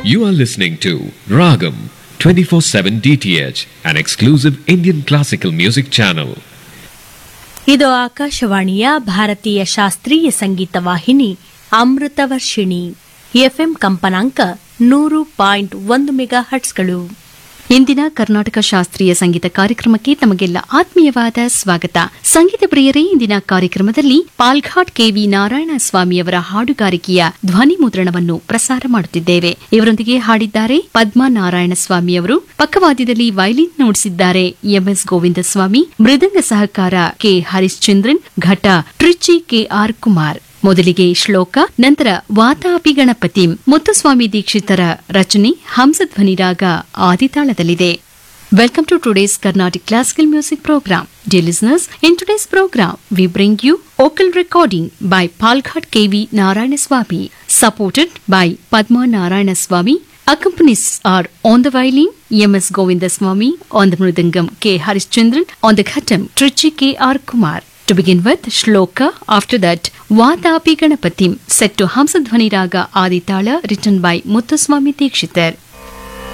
You are listening to Ragam 24/7 DTH, an exclusive Indian classical music channel. ಇದು ಆಕಾಶವಾಣಿಯ ಭಾರತೀಯ ಶಾಸ್ತ್ರೀಯ ಸಂಗೀತ ವಾಹಿನಿ ಅಮೃತವರ್ಷಿಣಿ ಎಫ್ಎಂ ಕಂಪನಾಂಕ ನೂರು ಪಾಯಿಂಟ್ ಒಂದು ಮೆಗಾ ಹಟ್ಸ್ಗಳು ಇಂದಿನ ಕರ್ನಾಟಕ ಶಾಸ್ತ್ರೀಯ ಸಂಗೀತ ಕಾರ್ಯಕ್ರಮಕ್ಕೆ ತಮಗೆಲ್ಲ ಆತ್ಮೀಯವಾದ ಸ್ವಾಗತ ಸಂಗೀತ ಪ್ರಿಯರೇ ಇಂದಿನ ಕಾರ್ಯಕ್ರಮದಲ್ಲಿ ಪಾಲ್ಘಾಟ್ ಕೆವಿ ನಾರಾಯಣ ಸ್ವಾಮಿಯವರ ಹಾಡುಗಾರಿಕೆಯ ಧ್ವನಿ ಮುದ್ರಣವನ್ನು ಪ್ರಸಾರ ಮಾಡುತ್ತಿದ್ದೇವೆ ಇವರೊಂದಿಗೆ ಹಾಡಿದ್ದಾರೆ ಪದ್ಮಾ ನಾರಾಯಣ ಸ್ವಾಮಿಯವರು ಪಕ್ಕವಾದ್ಯದಲ್ಲಿ ವೈಲಿನ್ ನುಡಿಸಿದ್ದಾರೆ ಎಂಎಸ್ ಗೋವಿಂದ ಸ್ವಾಮಿ ಮೃದಂಗ ಸಹಕಾರ ಕೆ ಹರಿಶ್ಚಂದ್ರನ್ ಘಟ ಟ್ರಿಚಿ ಕೆಆರ್ ಕುಮಾರ್ ಮೊದಲಿಗೆ ಶ್ಲೋಕ ನಂತರ ವಾತಾಪಿ ಗಣಪತಿ ಮುತ್ತುಸ್ವಾಮಿ ದೀಕ್ಷಿತರ ರಚನೆ ಹಂಸಧ್ವನಿ ರಾಗ ಆದಿತಾಳದಲ್ಲಿದೆ welcome to today's Carnatic classical music program Dear listeners, in today's program, we bring you vocal recording by Palghat KV Narayana Swami, supported by Padma Narayana Swami. Accompanies are on the violin, M.S. Govinda Swami, on the mridangam, K. Harishchandran, on the khatam, Trichy K.R. Kumar. To begin with, Shloka, after that, Vatapi Ganapatim, set to Hamsadhvani Raga Aditala, written by Muthuswami Dikshitar.